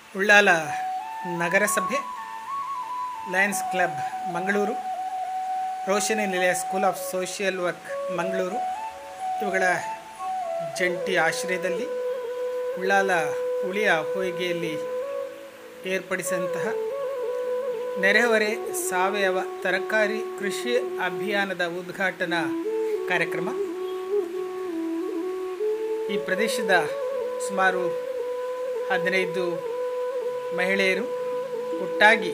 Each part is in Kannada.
ಉಳ್ಳಾಲ ನಗರಸಭೆ Lions club Mangaluru Roshni Nilaya school of social work Mangaluru ಇವುಗಳ ಜಂಟಿ ಆಶ್ರಯದಲ್ಲಿ ಉಳ್ಳಾಲ ಉಳಿಯ ಹೊಯ್ಗೆಯಲ್ಲಿ ಏರ್ಪಡಿಸಿದಂತಹ ನೆರೆಹೊರೆ ಸಾವಯವ ತರಕಾರಿ ಕೃಷಿ ಅಭಿಯಾನದ ಉದ್ಘಾಟನಾ ಕಾರ್ಯಕ್ರಮ ಈ ಪ್ರದೇಶದ ಸುಮಾರು ಹದಿನೈದು ಮಹಿಳೆಯರು ಒಟ್ಟಾಗಿ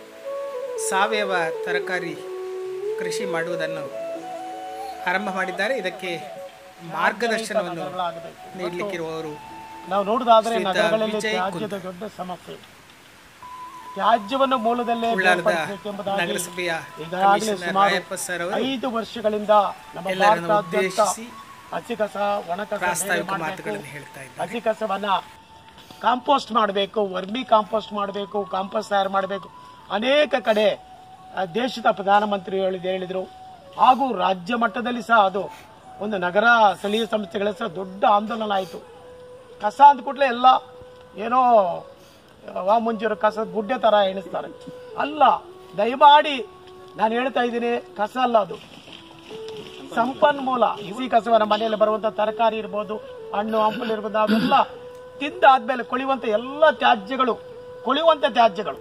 ಸಾವಯವ ತರಕಾರಿ ಕೃಷಿ ಮಾಡುವುದನ್ನು ಆರಂಭ ಮಾಡಿದ್ದಾರೆ ಇದಕ್ಕೆ ಮಾರ್ಗದರ್ಶನವನ್ನು ನೀಡಲಿಕ್ಕಿರುವವರು ನಾವು ನೋಡುದಾದ್ರೆ ಶ್ರೀಯುತ ನಗರಗಳಲ್ಲಿ ವಿಜಯ್ ತ್ಯಾಜ್ಯದ ದೊಡ್ಡ ಸಮಸ್ಯೆ ತ್ಯಾಜ್ಯವನ್ನು ಮೂಲದಲ್ಲೇ ಉಳ್ಳಾಲದ ಬೇರ್ಪಡಿಸಬೇಕೆಂಬುದಾಗಿ ನಗರಸಭೆಯ ಈಗಾಗಲೇ ಕಮಿಷನರ್ ಸುಮಾರು ರಾಯಪ್ಪ ಸರ್ ಅವರು ಐದು ವರ್ಷಗಳಿಂದ ನಮ್ಮ ಎಲ್ಲರನ್ನು ಭಾರತಾದ್ಯಂತ ಉದ್ದೇಶಿಸಿ ಹಸಿ ಕಸ ಒಣ ಕಸ ಬೇರೆ ಪ್ರಾಸ್ತಾವಿಕ ಮಾಡ್ಬೇಕು. ಮಾತುಗಳನ್ನು ಹೇಳ್ತಾ ಇದ್ದಾರೆ ಹಸಿ ಕಸವನ್ನ ಕಾಂಪೋಸ್ಟ್ ಮಾಡಬೇಕು ವರ್ಮಿ ಕಾಂಪೋಸ್ಟ್ ಮಾಡಬೇಕು ಕಾಂಪೋಸ್ಟ್ ತಯಾರು ಮಾಡಬೇಕು ಅನೇಕ ಕಡೆ ಆ, ದೇಶದ ಪ್ರಧಾನಮಂತ್ರಿ ಹೇಳಿದ ಹೇಳಿದ್ರು ಹಾಗೂ ರಾಜ್ಯ ಮಟ್ಟದಲ್ಲಿ ಸಹ ಅದು ಒಂದು ನಗರ ಸ್ಥಳೀಯ ಸಂಸ್ಥೆಗಳ ಸಹ ದೊಡ್ಡ ಆಂದೋಲನ ಆಯಿತು ಕಸ ಅಂದ ಕೂಡಲೇ ಎಲ್ಲ ಏನೋ ವಾ ಮುಂಜೂರು ಕಸದ ಗುಡ್ಡೆ ತರ ಎಣಿಸ್ತಾರೆ ಅಲ್ಲ ದಯಮಾಡಿ ನಾನು ಹೇಳ್ತಾ ಇದ್ದೀನಿ ಕಸ ಅಲ್ಲ ಅದು ಸಂಪನ್ಮೂಲ ಹಸಿ ಕಸವನ್ನ ಮನೆಯಲ್ಲಿ ಬರುವಂತ ತರಕಾರಿ ಇರ್ಬೋದು ಹಣ್ಣು ಹಂಪಲು ಇರ್ಬೋದು ಅವೆಲ್ಲ ತಿಂದಾದ್ಮೇಲೆ ಕೊಳಿಯುವಂತ ಎಲ್ಲ ತ್ಯಾಜ್ಯಗಳು ಕೊಳಿಯುವಂತ ತ್ಯಾಜ್ಯಗಳು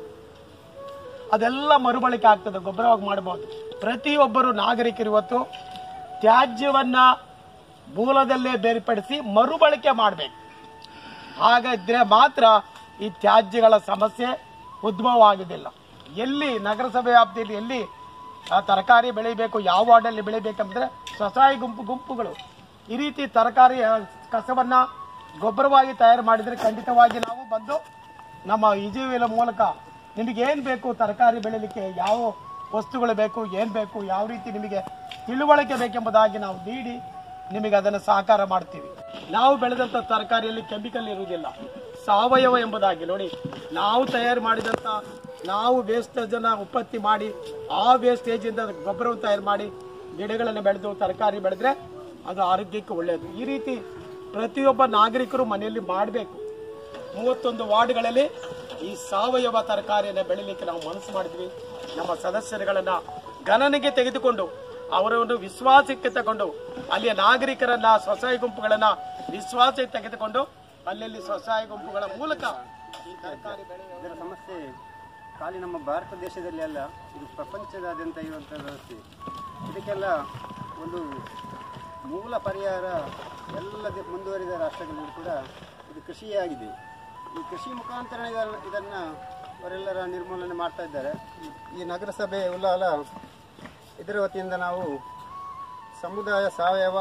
ಅದೆಲ್ಲ ಮರುಬಳಕೆ ಆಗ್ತದೆ ಗೊಬ್ಬರವಾಗಿ ಮಾಡಬಹುದು ಪ್ರತಿಯೊಬ್ಬರು ನಾಗರಿಕರು ಇವತ್ತು ತ್ಯಾಜ್ಯವನ್ನ ಮೂಲದಲ್ಲೇ ಬೇರ್ಪಡಿಸಿ ಮರುಬಳಕೆ ಮಾಡಬೇಕು ಹಾಗಿದ್ರೆ ಮಾತ್ರ ಈ ತ್ಯಾಜ್ಯಗಳ ಸಮಸ್ಯೆ ಉದ್ಭವ ಆಗುವುದಿಲ್ಲ ಎಲ್ಲಿ ನಗರಸಭೆ ವ್ಯಾಪ್ತಿಯಲ್ಲಿ ಎಲ್ಲಿ ಆ ತರಕಾರಿ ಬೆಳಿಬೇಕು ಯಾವ ವಾರ್ಡಲ್ಲಿ ಬೆಳಿಬೇಕಂದ್ರೆ ಸ್ವಸಹಾಯ ಗುಂಪು ಗುಂಪುಗಳು ಈ ರೀತಿ ತರಕಾರಿ ಆ, ಕಸವನ್ನ ಗೊಬ್ಬರವಾಗಿ ತಯಾರು ಮಾಡಿದ್ರೆ ಖಂಡಿತವಾಗಿ ನಾವು ಬಂದು ನಮ್ಮ ಇಜಿವಿಲ ಮೂಲಕ ನಿಮಗೆ ಏನ್ ಬೇಕು ತರಕಾರಿ ಬೆಳಿಲಿಕ್ಕೆ ಯಾವ ವಸ್ತುಗಳು ಬೇಕು ಏನ್ ಬೇಕು ಯಾವ ರೀತಿ ನಿಮಗೆ ತಿಳುವಳಿಕೆ ಬೇಕೆಂಬುದಾಗಿ ನಾವು ನೀಡಿ ನಿಮಗೆ ಅದನ್ನು ಸಹಕಾರ ಮಾಡ್ತೀವಿ ನಾವು ಬೆಳೆದಂತ ತರಕಾರಿಯಲ್ಲಿ ಕೆಮಿಕಲ್ ಇರುವುದಿಲ್ಲ ಸಾವಯವ ಎಂಬುದಾಗಿ ನೋಡಿ ನಾವು ತಯಾರು ಮಾಡಿದಂತ ನಾವು ವೇಸ್ಟೇಜ್ ಅನ್ನ ಉತ್ಪತ್ತಿ ಮಾಡಿ ಆ ವೇಸ್ಟೇಜ್ ಇಂದ ಗೊಬ್ಬರವನ್ನು ತಯಾರು ಮಾಡಿ ಗಿಡಗಳನ್ನು ಬೆಳೆದು ತರಕಾರಿ ಬೆಳೆದ್ರೆ ಅದು ಆರೋಗ್ಯಕ್ಕೆ ಒಳ್ಳೆಯದು ಈ ರೀತಿ ಪ್ರತಿಯೊಬ್ಬ ನಾಗರಿಕರು ಮನೆಯಲ್ಲಿ ಮಾಡಬೇಕು ಮೂವತ್ತೊಂದು ವಾರ್ಡ್ಗಳಲ್ಲಿ ಈ ಸಾವಯವ ತರಕಾರಿಯನ್ನು ಬೆಳಿಲಿಕ್ಕೆ ನಾವು ಮನಸ್ಸು ಮಾಡಿದ್ವಿ ನಮ್ಮ ಸದಸ್ಯರುಗಳನ್ನ ಗಣನೆಗೆ ತೆಗೆದುಕೊಂಡು ಅವರನ್ನು ವಿಶ್ವಾಸಕ್ಕೆ ತಗೊಂಡು ಅಲ್ಲಿಯ ನಾಗರಿಕರನ್ನ ಸ್ವಸಹಾಯ ಗುಂಪುಗಳನ್ನ ವಿಶ್ವಾಸಕ್ಕೆ ತೆಗೆದುಕೊಂಡು ಅಲ್ಲಲ್ಲಿ ಸ್ವಸಹಾಯ ಗುಂಪುಗಳ ಮೂಲಕ ಈ ತರಕಾರಿ ಬೆಳೆ ಇದರ ಸಮಸ್ಯೆ ಖಾಲಿ ನಮ್ಮ ಭಾರತ ದೇಶದಲ್ಲಿ ಅಲ್ಲ ಇದು ಪ್ರಪಂಚದಾದ್ಯಂತ ಇರುವಂಥ ವ್ಯವಸ್ಥೆ ಇದಕ್ಕೆಲ್ಲ ಒಂದು ಮೂಲ ಪರಿಹಾರ ಎಲ್ಲ ದೆ- ಮುಂದುವರಿದ ರಾಷ್ಟ್ರಗಳಲ್ಲಿ ಕೂಡ ಇದು ಕೃಷಿಯೇ ಆಗಿದೆ ಈ ಕೃಷಿ ಮುಖಾಂತರ ಇದನ್ನ- ಇದನ್ನ ಅವರೆಲ್ಲರ ನಿರ್ಮೂಲನೆ ಮಾಡ್ತಾ ಇದ್ದಾರೆ ಈ- ಈ ನಗರಸಭೆ ಉಲ್ಲಾಲ ಇದರ ವತಿಯಿಂದ ನಾವು ಸಮುದಾಯ ಸಾವಯವ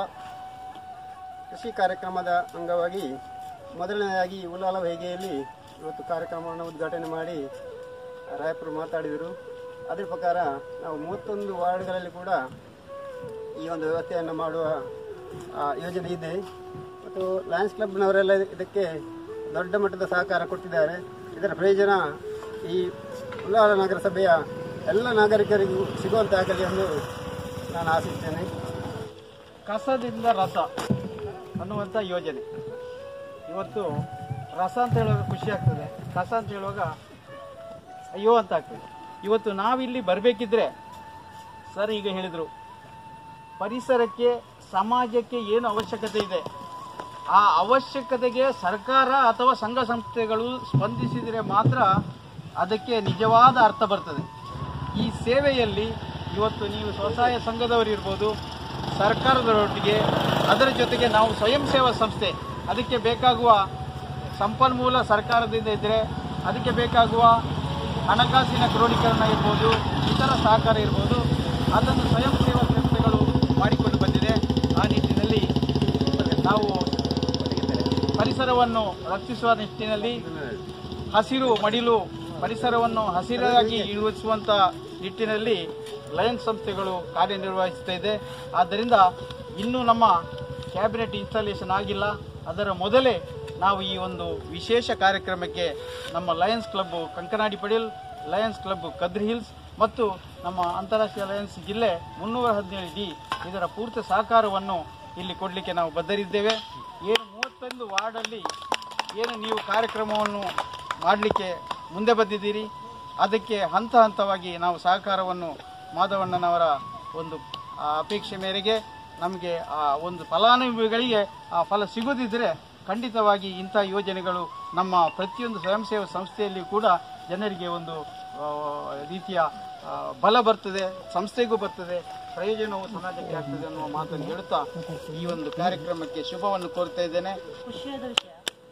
ಕೃಷಿ ಕಾರ್ಯಕ್ರಮದ ಅಂಗವಾಗಿ ಮೊದಲನೇದಾಗಿ ಉಲ್ಲಾಲ ವೇಗೆಯಲ್ಲಿ ಇವತ್ತು ಕಾರ್ಯಕ್ರಮವನ್ನು ಉದ್ಘಾಟನೆ ಮಾಡಿ ರಾಯಪುರ ಮಾತಾಡಿದರು ಅದರ ಪ್ರಕಾರ ನಾವು ಮೂವತ್ತೊಂದು ವಾರ್ಡ್ಗಳಲ್ಲಿ ಕೂಡ ಈ ಒಂದು ವ್ಯವಸ್ಥೆಯನ್ನು ಮಾಡುವ ಆ, ಯೋಜನೆ ಇದೆ ಮತ್ತು ಲಯನ್ಸ್ ಕ್ಲಬ್ನವರೆಲ್ಲ ಇದಕ್ಕೆ ದೊಡ್ಡ ಮಟ್ಟದ ಸಹಕಾರ ಕೊಟ್ಟಿದ್ದಾರೆ ಇದರ ಪ್ರಯೋಜನ ಈ ಉಲ್ಲಾಲ ನಗರಸಭೆಯ ಎಲ್ಲ ನಾಗರಿಕರಿಗೂ ಸಿಗುವಂತಾಗಲಿ ಎಂದು ನಾನು ಆಶಿಸ್ತೇನೆ ಕಸದಿಂದ ರಸ ಅನ್ನುವಂಥ ಯೋಜನೆ ಇವತ್ತು ರಸ ಅಂತ ಹೇಳುವಾಗ ಖುಷಿ ಆಗ್ತದೆ ಕಸ ಅಂತ ಹೇಳುವಾಗ ಅಯ್ಯೋ ಅಂತ ಆಗ್ತದೆ ಇವತ್ತು ನಾವಿಲ್ಲಿ ಬರಬೇಕಿದ್ರೆ ಸರ್ ಈಗ ಹೇಳಿದರು ಪರಿಸರಕ್ಕೆ ಸಮಾಜಕ್ಕೆ ಏನು ಅವಶ್ಯಕತೆ ಇದೆ ಆ ಅವಶ್ಯಕತೆಗೆ ಸರ್ಕಾರ ಅಥವಾ ಸಂಘ ಸಂಸ್ಥೆಗಳು ಸ್ಪಂದಿಸಿದರೆ ಮಾತ್ರ ಅದಕ್ಕೆ ನಿಜವಾದ ಅರ್ಥ ಬರ್ತದೆ ಈ ಸೇವೆಯಲ್ಲಿ ಇವತ್ತು ನೀವು ಸ್ವಸಹಾಯ ಸಂಘದವರು ಇರ್ಬೋದು ಸರ್ಕಾರದವರೊಟ್ಟಿಗೆ ಅದರ ಜೊತೆಗೆ ನಾವು ಸ್ವಯಂ ಸೇವಾ ಸಂಸ್ಥೆ ಅದಕ್ಕೆ ಬೇಕಾಗುವ ಸಂಪನ್ಮೂಲ ಸರ್ಕಾರದಿಂದ ಇದ್ದರೆ ಅದಕ್ಕೆ ಬೇಕಾಗುವ ಹಣಕಾಸಿನ ಕ್ರೋಢೀಕರಣ ಇರ್ಬೋದು ಇತರ ಸಹಕಾರ ಇರ್ಬೋದು ಅದನ್ನು ಸ್ವಯಂ ಸೇವಾ ಸಂಸ್ಥೆಗಳು ಮಾಡಿಕೊಂಡು ಬಂದಿದೆ ಆ ನಿಟ್ಟಿನಲ್ಲಿ ನಾವು ಪರಿಸರವನ್ನು ರಕ್ಷಿಸುವ ನಿಟ್ಟಿನಲ್ಲಿ ಹಸಿರು ಮಡಿಲು ಪರಿಸರವನ್ನು ಹಸಿರಾಗಿ ಇಳಿಸುವಂತ ನಿಟ್ಟಿನಲ್ಲಿ ಲಯನ್ಸ್ ಸಂಸ್ಥೆಗಳು ಕಾರ್ಯನಿರ್ವಹಿಸ್ತಾ ಇದೆ ಆದ್ದರಿಂದ ಇನ್ನೂ ನಮ್ಮ ಕ್ಯಾಬಿನೆಟ್ ಇನ್ಸ್ಟಾಲೇಷನ್ ಆಗಿಲ್ಲ ಅದರ ಮೊದಲೇ ನಾವು ಈ ಒಂದು ವಿಶೇಷ ಕಾರ್ಯಕ್ರಮಕ್ಕೆ ನಮ್ಮ lions club Kankanady Padil lions club Kadri hills ಮತ್ತು ನಮ್ಮ ಅಂತಾರಾಷ್ಟ್ರೀಯ ಲಯನ್ಸ್ ಜಿಲ್ಲೆ ಮುನ್ನೂರ ಹದಿನೇಳು ಡಿ ಇದರ ಪೂರ್ತಿ ಸಹಕಾರವನ್ನು ಇಲ್ಲಿ ಕೊಡಲಿಕ್ಕೆ ನಾವು ಬದ್ಧರಿದ್ದೇವೆ ಏನು ಮೂವತ್ತೊಂದು ವಾರ್ಡಲ್ಲಿ ಏನು ನೀವು ಕಾರ್ಯಕ್ರಮವನ್ನು ಮಾಡಲಿಕ್ಕೆ ಮುಂದೆ ಬಂದಿದ್ದೀರಿ ಅದಕ್ಕೆ ಹಂತ ಹಂತವಾಗಿ ನಾವು ಸಹಕಾರವನ್ನು ಮಾಧವಣ್ಣನವರ ಒಂದು ಆ, ಅಪೇಕ್ಷೆ ಮೇರೆಗೆ ನಮಗೆ ಆ ಒಂದು ಫಲಾನುಭವಿಗಳಿಗೆ ಆ ಫಲ ಸಿಗೋದಿದ್ರೆ ಖಂಡಿತವಾಗಿ ಇಂಥ ಯೋಜನೆಗಳು ನಮ್ಮ ಪ್ರತಿಯೊಂದು ಸ್ವಯಂ ಸೇವಾ ಸಂಸ್ಥೆಯಲ್ಲಿ ಕೂಡ ಜನರಿಗೆ ಒಂದು ಆ, ರೀತಿಯ ಆ, ಬಲ ಬರ್ತದೆ ಸಂಸ್ಥೆಗೂ ಬರ್ತದೆ ಪ್ರಯೋಜನವು ಸಮಾಜಕ್ಕೆ ಆಗ್ತದೆ ಅನ್ನುವ ಮಾತನ್ನು ಹೇಳುತ್ತಾ ಈ ಒಂದು ಕಾರ್ಯಕ್ರಮಕ್ಕೆ ಶುಭವನ್ನು ಕೋರ್ತಾ ಇದ್ದೇನೆ ಖುಷಿಯಾದ ವಿಷಯ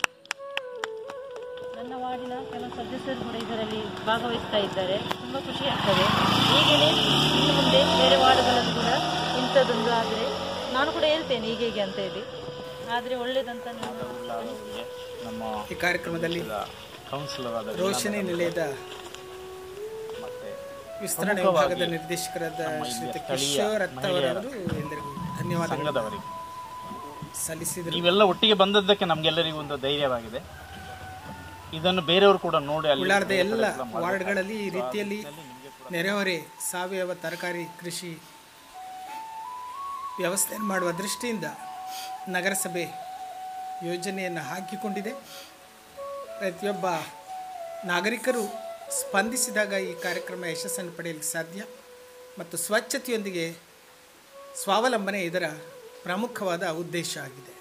ನನ್ನ ವಾರ್ಡಿನ ಕೆಲವು ಸದಸ್ಯರು ಕೂಡ ಇದರಲ್ಲಿ ಭಾಗವಹಿಸ್ತಾ ಇದ್ದಾರೆ ತುಂಬ ಖುಷಿ ಆಗ್ತದೆ ಹೀಗೆಯೇ ಇನ್ನು ಮುಂದೆ ಬೇರೆ ವಾರ್ಡ್ಗಳಲ್ಲಿ ಕೂಡ ಇಂಥದ್ದೊಂದು ಆದರೆ ನಾನು ಕೂಡ ಹೇಳ್ತೇನೆ ಹೀಗೆ ಹೀಗೆ ಅಂತ ಹೇಳಿ ಆದರೆ ಒಳ್ಳೇದಂತ ನಾನು ನಮ್ಮ ಈ ಕಾರ್ಯಕ್ರಮದಲ್ಲಿ ಕೌನ್ಸಿಲರ್ ಆದ ರೋಶನಿ ನಿಲಯದ ಮತ್ತೆ ವಿಸ್ತರಣೆ ವಿಭಾಗದ ನಿರ್ದೇಶಕರಾದ ಶ್ರೀಯುತ ಕಿಶೋರ್ ಅತ್ತವರವರು ಎಲ್ಲರಿಗೂ ಧನ್ಯವಾದಗಳು ಸಂಘದವರಿಗೆ ಸಲ್ಲಿಸಿದರು ನೀವೆಲ್ಲ ಒಟ್ಟಿಗೆ ಬಂದದ್ದಕ್ಕೆ ನಮಗೆಲ್ಲರಿಗೂ ಒಂದು ಧೈರ್ಯವಾಗಿದೆ ಇದನ್ನು ಬೇರೆಯವರು ಕೂಡ ನೋಡಿ ಅಲ್ಲಿ ಉಳ್ಳಾರದ ಎಲ್ಲ ವಾರ್ಡ್ಗಳಲ್ಲಿ ಈ ರೀತಿಯಲ್ಲಿ ನೆರೆಹೊರೆ ಸಾವಯವ ತರಕಾರಿ ಕೃಷಿ ವ್ಯವಸ್ಥೆಯನ್ನು ಮಾಡುವ ದೃಷ್ಟಿಯಿಂದ ನಗರಸಭೆ ಯೋಜನೆಯನ್ನು ಹಾಕಿಕೊಂಡಿದೆ ಪ್ರತಿಯೊಬ್ಬ ನಾಗರಿಕರು ಸ್ಪಂದಿಸಿದಾಗ ಈ ಕಾರ್ಯಕ್ರಮ ಯಶಸ್ಸನ್ನು ಪಡೆಯಲಿಕ್ಕೆ ಸಾಧ್ಯ ಮತ್ತು ಸ್ವಚ್ಛತೆಯೊಂದಿಗೆ ಸ್ವಾವಲಂಬನೆ ಇದರ ಪ್ರಮುಖವಾದ ಉದ್ದೇಶ ಆಗಿದೆ